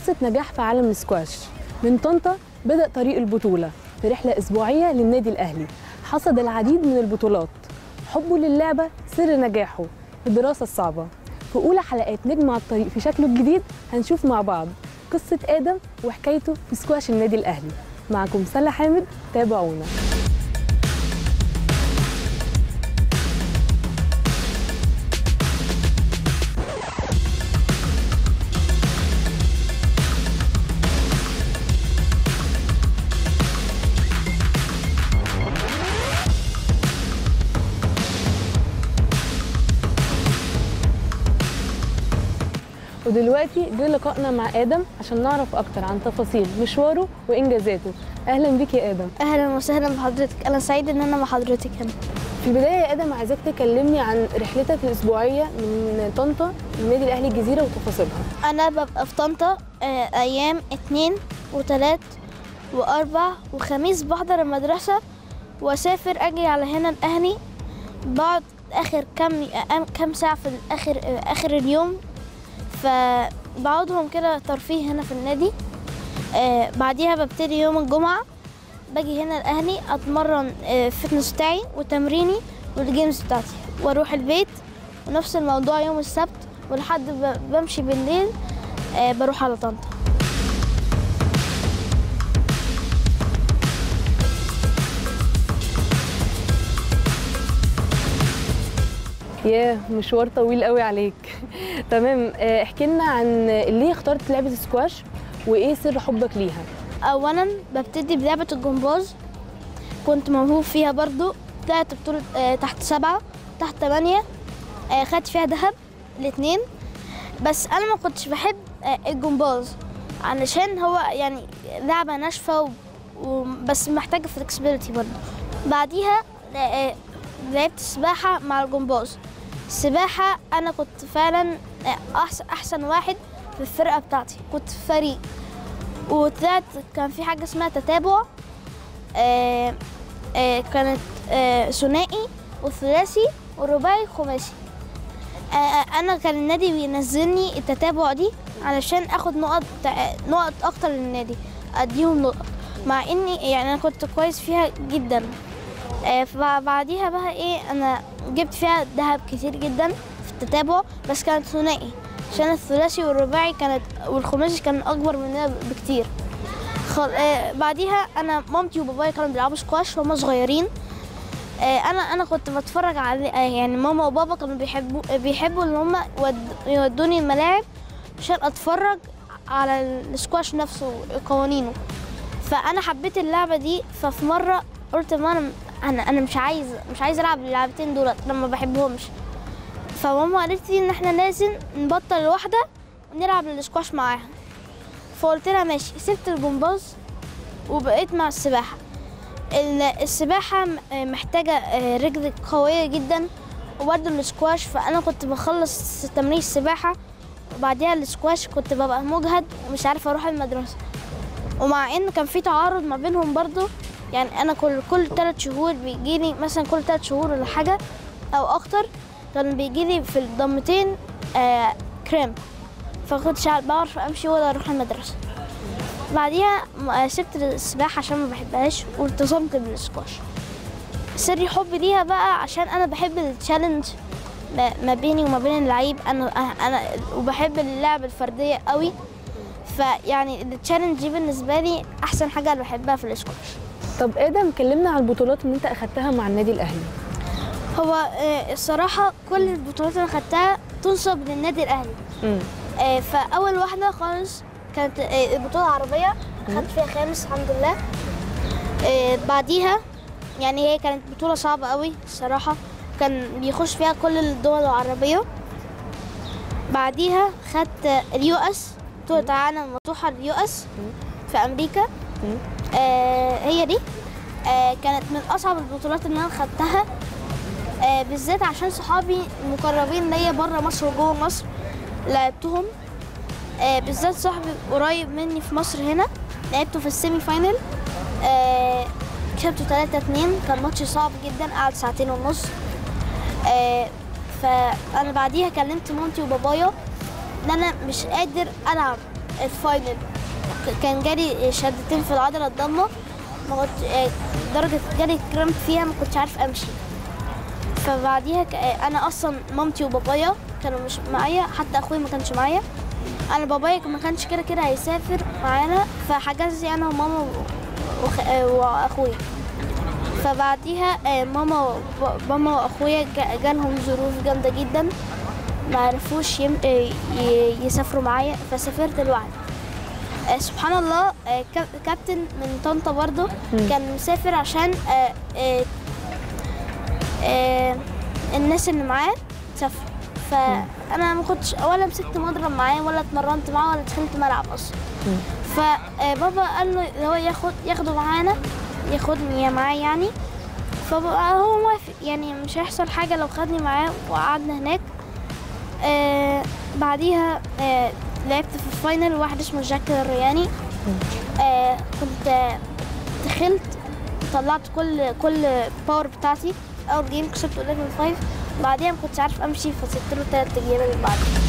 قصة نجاح في عالم السكواش من طنطا بدأ طريق البطولة في رحلة أسبوعية للنادي الأهلي حصد العديد من البطولات حبه للعبة سر نجاحه الدراسة الصعبة في أولى حلقات نجم على الطريق في شكله الجديد هنشوف مع بعض قصة آدم وحكايته في سكواش النادي الأهلي معكم سلا حامد تابعونا ودلوقتي جه لقائنا مع ادم عشان نعرف اكتر عن تفاصيل مشواره وانجازاته اهلا بيك يا ادم اهلا وسهلا بحضرتك انا سعيد ان انا مع حضرتك هنا في البدايه يا ادم عايزاك تكلمني عن رحلتك الاسبوعيه من طنطا للنادي الاهلي الجزيره وتفاصيلها انا ببقى في طنطا آه، ايام اتنين وتلات واربع وخميس بحضر المدرسه واسافر اجي على هنا الاهلي بقعد اخر كام آه، كام ساعه في الاخر آه، اخر اليوم فبقعدهم كده ترفيه هنا في النادي آه بعديها ببتدي يوم الجمعه باجي هنا الاهلي اتمرن آه، الفتنس بتاعي وتمريني والجيمز بتاعتي واروح البيت ونفس الموضوع يوم السبت ولحد ب- بمشي بالليل آه، بروح على طنطا ياه مشوار طويل قوي عليك تمام آه، احكي لنا عن ليه اخترت لعبه السكواش وايه سر حبك ليها اولا ببتدي بلعبه الجمباز كنت موهوب فيها برضو طلعت بطولة آه، تحت سبعة تحت تمانية آه، خدت فيها ذهب الاتنين بس انا ما كنتش بحب آه، الجمباز علشان هو يعني لعبة ناشفة و... و... بس محتاجة فلكسبيليتي برضو بعديها آه، لعبت سباحة مع الجمباز السباحة أنا كنت فعلا آه، أحسن أحسن واحد في الفرقة بتاعتي كنت في فريق وطلعت كان في حاجة اسمها تتابع آه آه كانت آه ثنائي وثلاثي ورباعي خماسي آه آه، أنا كان النادي بينزلني التتابع دي علشان آخد نقط آه، نقط أكتر للنادي أديهم نقط مع إني يعني أنا كنت كويس فيها جدا آه فبعديها بقى إيه أنا جبت فيها ذهب كتير جدا في التتابع بس كانت ثنائي عشان الثلاثي والرباعي كانت والخماسي كان اكبر مننا بكتير خل... آه بعديها انا مامتي وبابايا كانوا بيلعبوا سكواش وهم صغيرين آه انا انا كنت بتفرج على آه يعني ماما وبابا كانوا بيحبوا بيحبوا ان هم يود... يودوني الملاعب عشان اتفرج على السكواش نفسه قوانينه فانا حبيت اللعبه دي ففي مره قلت ما انا انا انا مش عايز مش عايز العب اللعبتين دولت انا ما بحبهمش فماما قالت لي ان احنا لازم نبطل الواحده ونلعب الاسكواش معاها فقلت لها ماشي سبت الجمباز وبقيت مع السباحه ال- السباحه م- محتاجه آه، رجل قويه جدا وبرضه الاسكواش فانا كنت بخلص تمرين السباحه وبعديها الاسكواش كنت ببقى مجهد ومش عارفه اروح المدرسه ومع ان كان في تعارض ما بينهم برضه يعني انا كل كل ثلاث شهور بيجيلي مثلا كل ثلاث شهور ولا حاجه او اكتر كان بيجيلي في الضمتين آه كريم فكنتش عارف- بعرف امشي ولا اروح المدرسه بعديها م- آه، سبت السباحه عشان ما بحبهاش والتزمت بالسكواش سري حبي ليها بقى عشان انا بحب التشالنج ما ما بيني وما بين اللعيب انا آه، انا وبحب اللعب الفرديه قوي فيعني التشالنج دي بالنسبه لي احسن حاجه انا بحبها في الاسكواش طب ادم كلمنا عن البطولات اللي انت اخدتها مع النادي الاهلي هو آه، الصراحه كل البطولات اللي خدتها تنسب للنادي الاهلي امم آه، فاول واحده خالص كانت آه، البطوله العربيه خدت فيها خامس الحمد لله آه، بعديها يعني هي كانت بطوله صعبه قوي الصراحه كان بيخش فيها كل الدول العربيه بعديها خدت آه، اليو اس بطوله عالم مفتوحه اليو اس في امريكا آه، هي دي آه، كانت من اصعب البطولات اللي انا خدتها آه، بالذات عشان صحابي المقربين ليا بره مصر وجوه مصر لعبتهم آه، بالذات صاحبي قريب مني في مصر هنا لعبته في السيمي فاينل آه، كسبته 3 2 كان ماتش صعب جدا قعد ساعتين ونص آه، فانا بعديها كلمت مامتي وبابايا ان انا مش قادر العب الفاينل ك- كان جالي شدتين في العضله الضمه ما كنت آه، درجه جالي كرامب فيها ما كنتش عارف امشي فبعديها ك- آه، انا اصلا مامتي وبابايا كانوا مش معايا حتى اخويا ما كانش معايا انا بابايا ما كانش كده كده هيسافر معانا فحجز لي انا وماما و- وخ- آه، واخويا فبعديها آه، ماما وب- ماما واخويا جا- جالهم ظروف جامده جدا ما عرفوش يم... آه، ي- يسافروا معايا فسافرت لوحدي آه، سبحان الله آه، كاب- كابتن من طنطا برضه كان مسافر عشان آه، آه، آه، الناس اللي معاه سافروا فانا ما كنتش ولا مسكت مضرب معاه ولا اتمرنت معاه ولا دخلت ملعب اصلا فبابا قال له هو ياخد ياخده معانا ياخدني معاه يعني فبقى هو موافق يعني مش هيحصل حاجة لو خدني معاه وقعدنا هناك آه بعديها آه لعبت في الفاينل واحد اسمه جاك الرياني آه كنت آه، دخلت طلعت كل كل باور بتاعتي اول جيم كسبت ليفل 5 بعديها ما كنتش عارف امشي فسبت له تلات ايام اللي بعدها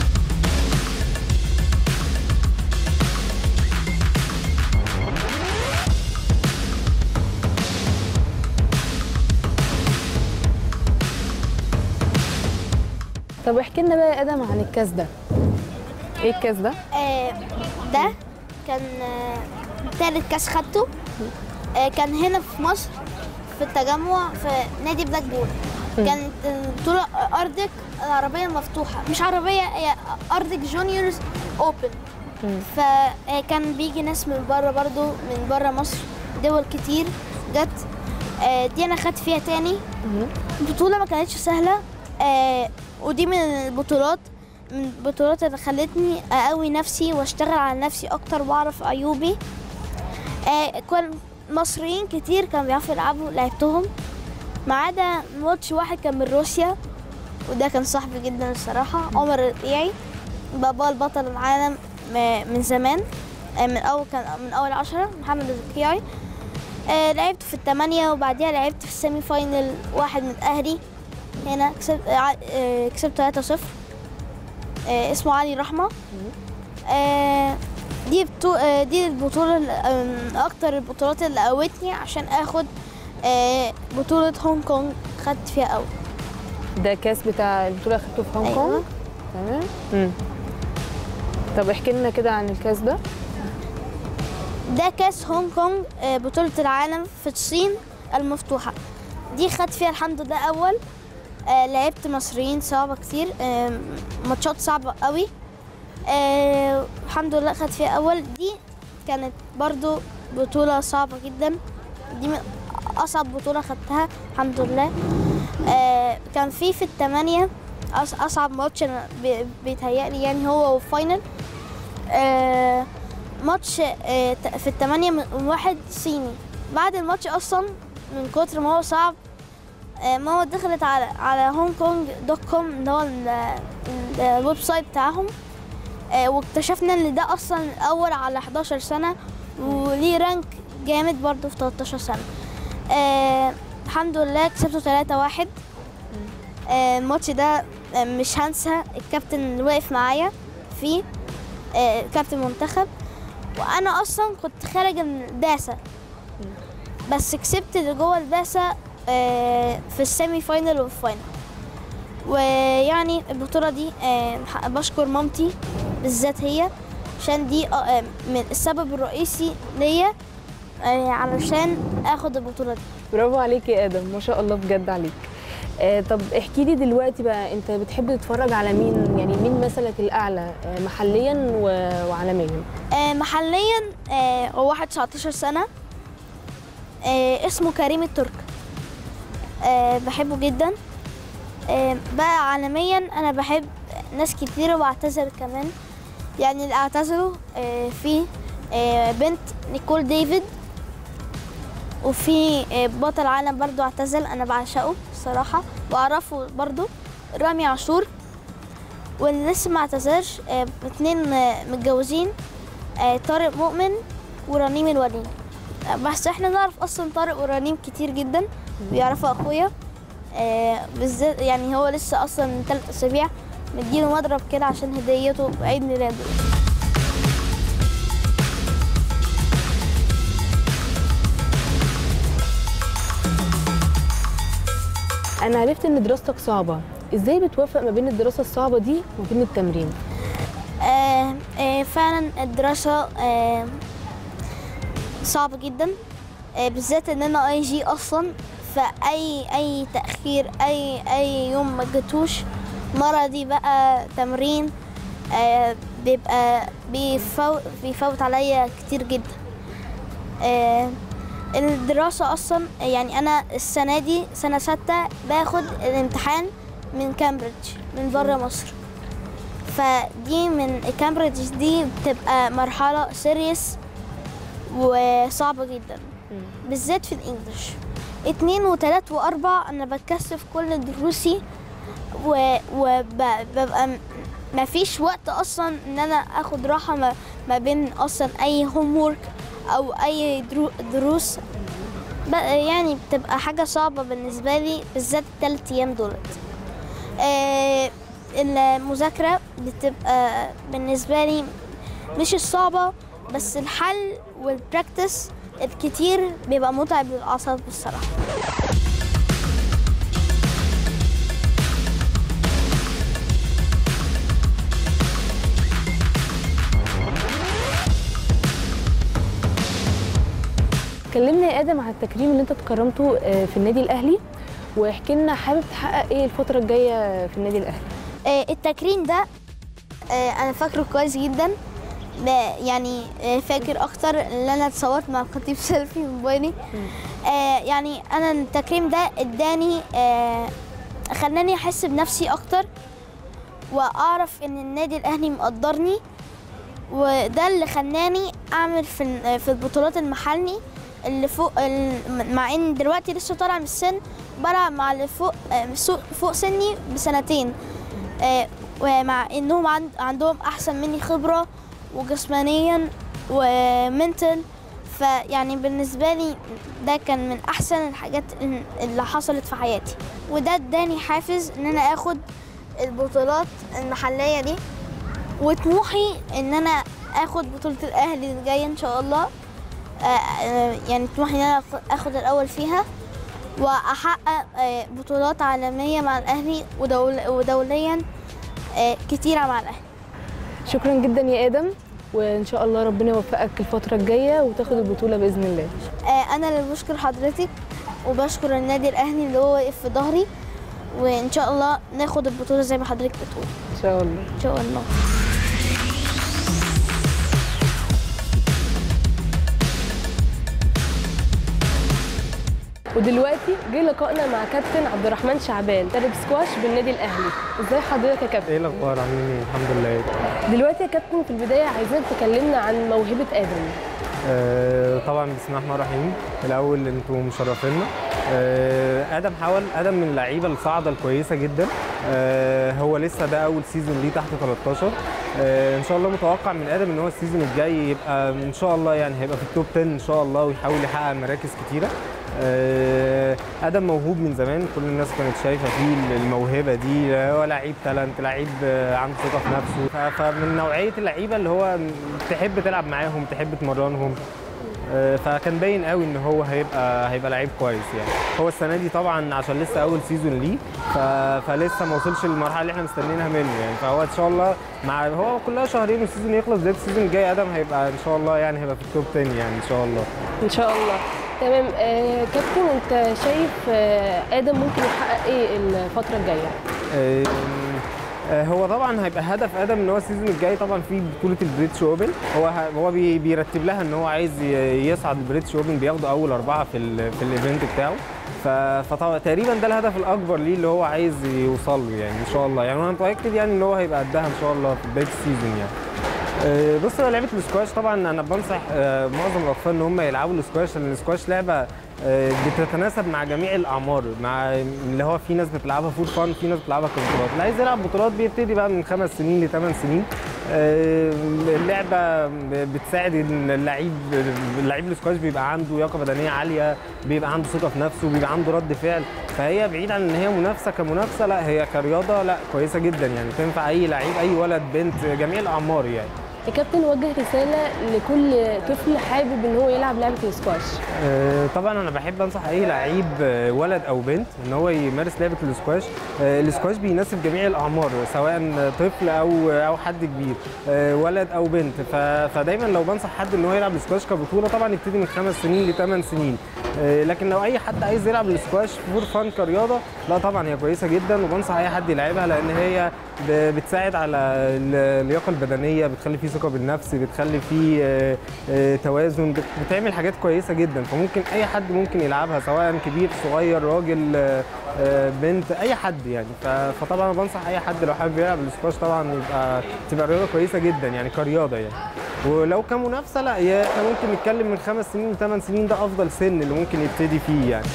طب احكي لنا بقى يا ادم عن الكاس ده ايه الكاس ده آه، ده كان آه، تالت كاس خدته آه، كان هنا في مصر في التجمع في نادي بلاك بول كانت البطولة أرضك العربية المفتوحة مش عربية هي أرضك جونيورز أوبن فكان بيجي ناس من بره برضو من بره مصر دول كتير جت آه، دي أنا خدت فيها تاني البطولة ما كانتش سهلة آه، ودي من البطولات من البطولات اللي خلتني أقوي نفسي واشتغل على نفسي أكتر وأعرف عيوبي آه، كان مصريين كتير كانوا بيعرفوا يلعبوا لعبتهم ما عدا ماتش واحد كان من روسيا وده كان صاحبي جدا الصراحة عمر الرقيعي بابا البطل العالم م- من زمان آه، من أول كان من أول عشرة محمد الرقيعي آه، لعبت في الثمانية وبعديها لعبت في السيمي فاينل واحد من أهلي هنا كسبت آه، ع- آه، كسبت 3-0 آه، اسمه علي رحمة آه، دي بتو... آه، دي البطولة ال- آه، من أكتر البطولات اللي قوتني عشان آخد آه، بطولة هونج كونج خدت فيها أول ده كاس بتاع البطوله خدته في هونج أيوة. كونج تمام مم. طب احكي لنا كده عن الكاس ده ده كاس هونج كونج آه، بطولة العالم في الصين المفتوحة دي خدت فيها الحمد لله أول آه، لعبت مصريين صعبة كتير آه، ماتشات صعبة قوي آه، الحمد لله خدت فيها أول دي كانت برضو بطولة صعبة جدا دي من أصعب بطولة خدتها الحمد لله آه، كان في في الثمانية أص- أصعب ماتش أنا بي- بيتهيألي يعني هو والفاينل آه، ماتش آه، ت- في الثمانية من واحد صيني بعد الماتش أصلا من كتر ما هو صعب آه، ماما دخلت على على هونج كونج دوت كوم اللي هو ال- ال- الويب سايت بتاعهم آه، واكتشفنا ان ده اصلا الاول على 11 سنه وليه رانك جامد برضه في 13 سنه آه، الحمد لله كسبته 3 واحد آه، الماتش ده آه، مش هنسى الكابتن اللي واقف معايا فيه آه، كابتن منتخب وانا اصلا كنت خارج من البعثه بس كسبت اللي جوه البعثه آه، في السيمي فاينل والفاينل ويعني البطوله دي آه، ح- بشكر مامتي بالذات هي عشان دي آه، آه، من السبب الرئيسي ليا آه، علشان اخد البطوله دي برافو عليك يا ادم ما شاء الله بجد عليك آه طب احكي لي دلوقتي بقى انت بتحب تتفرج على مين يعني مين مثلك الاعلى آه محليا و- وعالميا آه، محليا آه، هو واحد 19 سنة آه، اسمه كريم الترك آه، بحبه جدا آه، بقى عالميا أنا بحب ناس كتير وبعتذر كمان يعني اللي اعتذروا آه، في آه، بنت نيكول ديفيد وفي آه، بطل عالم برضو اعتزل أنا بعشقه الصراحة وأعرفه برضو رامي عاشور واللي لسه ما اعتذرش آه، اتنين آه، متجوزين آه، طارق مؤمن ورنيم الوليد آه، بس احنا نعرف اصلا طارق ورنيم كتير جدا بيعرفوا اخويا آه، بالذات يعني هو لسه اصلا من ثلاث اسابيع مديله مضرب كده عشان هديته بعيد ميلاده انا عرفت ان دراستك صعبه ازاي بتوفق ما بين الدراسه الصعبه دي وما بين التمرين آه آه فعلا الدراسة آه صعبة جدا آه بالذات ان انا اي جي اصلا فاي اي تأخير اي اي يوم ما جيتوش مرضي بقى تمرين آه بيبقى بيفوت بيفوت عليا كتير جدا آه الدراسة أصلا يعني أنا السنة دي سنة ستة باخد الامتحان من كامبريدج من برا مصر فدي من كامبريدج دي بتبقى مرحلة سيريس وصعبة جدا بالذات في الانجليش اتنين وتلات واربع انا بكثف كل دروسي وببقى ما فيش وقت اصلا ان انا اخد راحة ما, ما بين اصلا اي هوم او اي درو دروس ب- يعني بتبقى حاجة صعبة بالنسبة لي بالذات التلات ايام دولت آه، المذاكرة بتبقى بالنسبة لي مش الصعبة بس الحل والبراكتس الكتير بيبقى متعب للأعصاب بصراحة كلمنا يا ادم عن التكريم اللي انت اتكرمته آه، في النادي الاهلي واحكي لنا حابب تحقق ايه الفتره الجايه في النادي الاهلي آه، التكريم ده آه، انا فاكره كويس جدا ب- يعني آه، فاكر اكتر ان انا اتصورت مع خطيب سيلفي من موبايلي آه، يعني انا التكريم ده اداني آه، خلاني احس بنفسي اكتر واعرف ان النادي الاهلي مقدرني وده اللي خلاني اعمل في ال- في البطولات المحلي اللي فوق ال- مع ان دلوقتي لسه طالع من السن بلعب مع اللي فوق آه، سو- فوق سني بسنتين آه، ومع انهم عند عندهم احسن مني خبره وجسمانيا ومنتل فيعني بالنسبه لي ده كان من احسن الحاجات اللي حصلت في حياتي وده اداني حافز ان انا اخد البطولات المحليه دي وطموحي ان انا اخد بطوله الاهلي الجايه ان شاء الله آه، آه، يعني طموحي ان انا آخ- اخد الاول فيها واحقق آه، بطولات عالميه مع الاهلي ودول ودوليا آه، كتيره مع الاهلي شكرا جدا يا ادم وان شاء الله ربنا يوفقك الفتره الجايه وتاخد البطوله باذن الله آه، انا اللي بشكر حضرتك وبشكر النادي الاهلي اللي هو واقف في ظهري وان شاء الله ناخد البطوله زي ما حضرتك بتقول ان شاء الله ان شاء الله ودلوقتي جه لقائنا مع كابتن عبد الرحمن شعبان مدرب سكواش بالنادي الاهلي ازاي حضرتك يا كابتن ايه الاخبار عاملين ايه الحمد لله دلوقتي يا كابتن في البدايه عايزاك تكلمنا عن موهبه ادم آه طبعا بسم الله الرحمن الرحيم الاول انتوا مشرفينا آه ادم حاول ادم من اللعيبه الصاعده الكويسه جدا آه هو لسه ده اول سيزون ليه تحت 13 آه ان شاء الله متوقع من ادم ان هو السيزون الجاي يبقى ان شاء الله يعني هيبقى في التوب 10 ان شاء الله ويحاول يحقق مراكز كتيره آه، ادم موهوب من زمان كل الناس كانت شايفه فيه الموهبه دي هو لعيب تالنت لعيب آه، عنده ثقه في نفسه ف- فمن نوعيه اللعيبه اللي هو تحب تلعب معاهم تحب تمرنهم آه، فكان باين قوي ان هو هيبقى هيبقى لعيب كويس يعني هو السنه دي طبعا عشان لسه اول سيزون ليه ف- فلسه ما وصلش للمرحله اللي احنا مستنيينها منه يعني فهو ان شاء الله مع هو كلها شهرين والسيزون يخلص بدايه السيزون الجاي ادم هيبقى ان شاء الله يعني هيبقى في التوب 10 يعني ان شاء الله ان شاء الله تمام آه كابتن انت شايف آه ادم ممكن يحقق ايه الفتره الجايه آم، آه، هو طبعا هيبقى هدف ادم ان هو السيزون الجاي طبعا في بطوله البريتش اوبن هو ه- هو بي- بيرتب لها ان هو عايز ي- يصعد البريتش اوبن بياخدوا اول اربعه في ال في الايفنت بتاعه ف- فطبعا تقريبا ده الهدف الاكبر ليه اللي هو عايز يوصل له يعني ان شاء الله يعني انا متاكد يعني ان هو هيبقى قدها ان شاء الله في بدايه السيزون يعني آه، بص هو لعبه السكواش طبعا انا بنصح آه، معظم الاطفال ان هم يلعبوا السكواش لان السكواش لعبه آه، بتتناسب مع جميع الاعمار مع اللي هو في ناس بتلعبها فور فان في ناس بتلعبها كبطولات اللي عايز يلعب بطولات بيبتدي بقى من خمس سنين لثمان سنين آه، اللعبه بتساعد ان اللعيب اللعيب السكواش بيبقى عنده لياقه بدنيه عاليه بيبقى عنده ثقه في نفسه بيبقى عنده رد فعل فهي بعيد عن ان هي منافسه كمنافسه لا هي كرياضه لا كويسه جدا يعني تنفع اي لعيب اي ولد بنت جميع الاعمار يعني يا كابتن وجه رساله لكل طفل حابب ان هو يلعب لعبه السكواش آه، طبعا انا بحب انصح اي لعيب آه، ولد او بنت ان هو يمارس لعبه الاسكواش آه، الاسكواش بيناسب جميع الاعمار سواء طفل او او حد كبير آه، ولد او بنت ف- فدايما لو بنصح حد ان هو يلعب الاسكواش كبطوله طبعا يبتدي من خمس سنين لثمان سنين آه، لكن لو اي حد عايز يلعب الاسكواش فور فان كرياضه لا طبعا هي كويسه جدا وبنصح اي حد يلعبها لان هي ب- بتساعد على ال- اللياقه البدنيه بتخلي فيه ثقه بالنفس بتخلي فيه آه، آه، توازن بت- بتعمل حاجات كويسه جدا فممكن اي حد ممكن يلعبها سواء كبير صغير راجل آه، آه، بنت اي حد يعني ف- فطبعا أنا بنصح اي حد لو حابب يلعب الاسكواش طبعا يبقى تبقى رياضه كويسه جدا يعني كرياضه يعني ولو كمنافسه لا يا احنا ممكن نتكلم من خمس سنين لثمان سنين ده افضل سن اللي ممكن يبتدي فيه يعني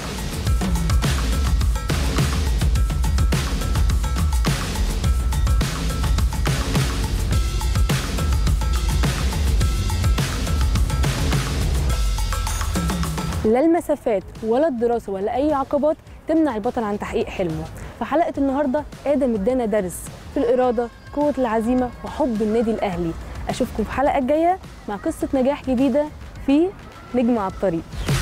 لا المسافات ولا الدراسه ولا اي عقبات تمنع البطل عن تحقيق حلمه فحلقه النهارده ادم ادانا درس في الاراده قوه العزيمه وحب النادي الاهلي اشوفكم في الحلقه الجايه مع قصه نجاح جديده في نجم على الطريق